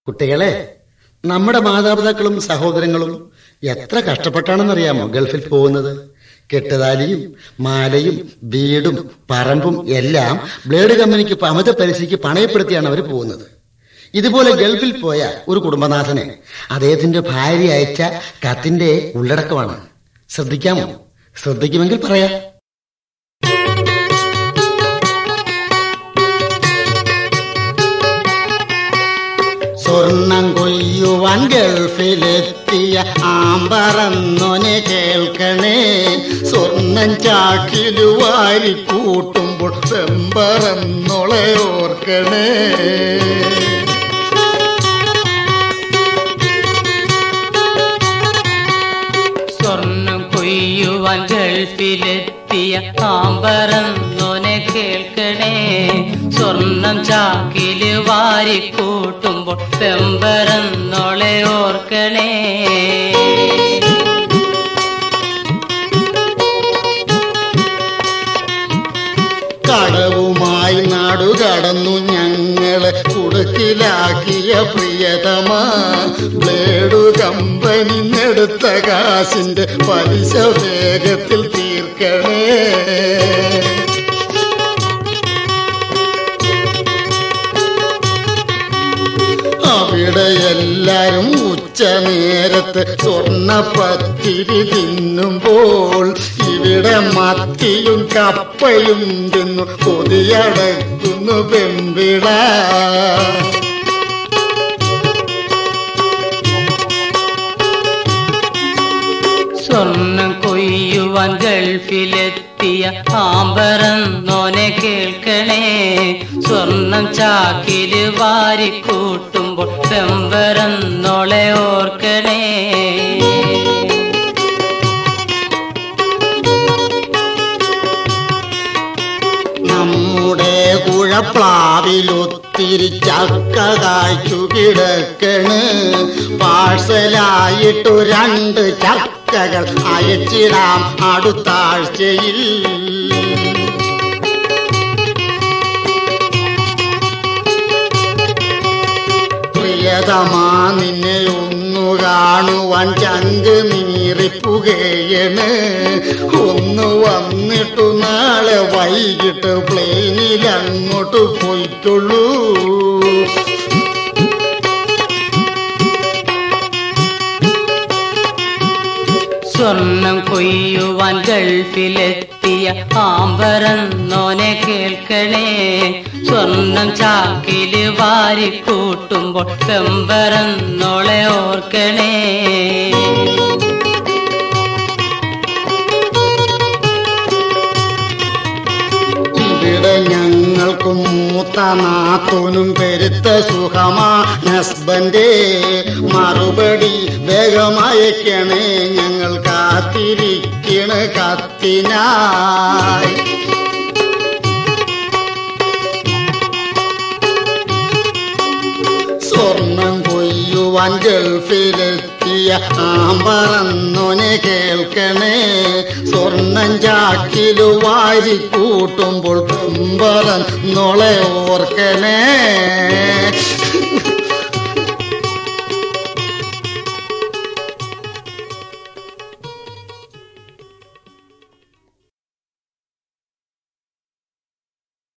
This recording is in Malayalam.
കുട്ടികളെ നമ്മുടെ മാതാപിതാക്കളും സഹോദരങ്ങളും എത്ര കഷ്ടപ്പെട്ടാണെന്നറിയാമോ ഗൾഫിൽ പോകുന്നത് കെട്ടുതാലിയും മാലയും വീടും പറമ്പും എല്ലാം ബ്ലേഡ് കമ്പനിക്ക് അമിത പലിശയ്ക്ക് പണയപ്പെടുത്തിയാണ് അവർ പോകുന്നത് ഇതുപോലെ ഗൾഫിൽ പോയ ഒരു കുടുംബനാഥന് അദ്ദേഹത്തിന്റെ ഭാര്യ അയച്ച കത്തിന്റെ ഉള്ളടക്കമാണ് ശ്രദ്ധിക്കാമോ ശ്രദ്ധിക്കുമെങ്കിൽ പറയാം സ്വർണം കൊയ്യുവാൻ ഗൾഫിലെത്തിയ ആമ്പറന്നോനെ കേൾക്കണേ സ്വർണം ചാക്കിലു വാരി കൂട്ടുമ്പോൾ ചെമ്പറന്നോളെ ഓർക്കണേ സ്വർണം കൊയ്യുവാൻ ഗൾഫിലെത്തിയ ആമ്പറന്നോനെ കേൾക്കണേ സ്വർണം ചാക്കില് വാരി കൂട്ടുമ്പോൾ പെമ്പറന്നോളെ ഓർക്കണേ കടവുമായി നാടു കടന്നു ഞങ്ങളെ കുടുക്കിലാക്കിയ പ്രിയതമാ ബ്ലേഡു കമ്പനി നെടുത്ത കാശിന്റെ പലിശ വേഗത്തിൽ തീർക്കണേ അവിടെ എല്ലാരും ഉച്ച നേരത്ത് സ്വർണ്ണപ്പത്തിരി തിന്നുമ്പോൾ ഇവിടെ മത്തിയും കപ്പയും തിന്നു കൊതിയടക്കുന്നു പെമ്പിള സ്വർണം കൊയ്യുവാൻ ഗൾഫിലെത്തിയ ആമ്പറന്നോനെ കേൾക്കണേ സ്വർണം ചാക്കില് വാരി കൂട്ടുമ്പോൾ പെമ്പറന്നോളെ ഓർക്കണേ നമ്മുടെ കുഴപ്ലാവിലൊത്തിരി ചക്ക കായ്ച്ചു കിടക്കണ് പാഴ്സലായിട്ടു രണ്ട് ചക്കകൾ അയച്ചിടാം അടുത്താഴ്ചയിൽ പ്രിയതമാ നിന്നെ ഒന്നു കാണുവാൻ ചങ്ക് നീറിപ്പുകയാണ് ഒന്ന് വന്നിട്ടു നാളെ വൈകിട്ട് പ്ലെയിനിൽ അങ്ങോട്ട് പോയിക്കൊള്ളൂ സ്വർണം കൊയ്യുവാൻ ഗൾഫിലെത്തിയ ആമ്പറന്നോനെ കേൾക്കണേ സ്വർണം ചാക്കില് വാരി കൂട്ടുമ്പോൾ പെമ്പറന്നോളെ ഓർക്കണേ ഇവിടെ ഞങ്ങൾക്കും മൂത്ത നാത്തൂനും പെരുത്ത സുഖമാ ഹസ്ബൻഡേ മറുപടി വേഗമയക്കണേ ഞങ്ങൾ കാത്തിരിക്കണ കത്തിനായി സ്വർണം കൊയ്യുവാൻ ഗൾഫിലെത്തിയ ആമ്പറന്നോനെ കേൾക്കണേ സ്വർണം ചാക്കിലു വാരി കൂട്ടുമ്പോൾ പെമ്പറന്നോളെ ഓർക്കണേ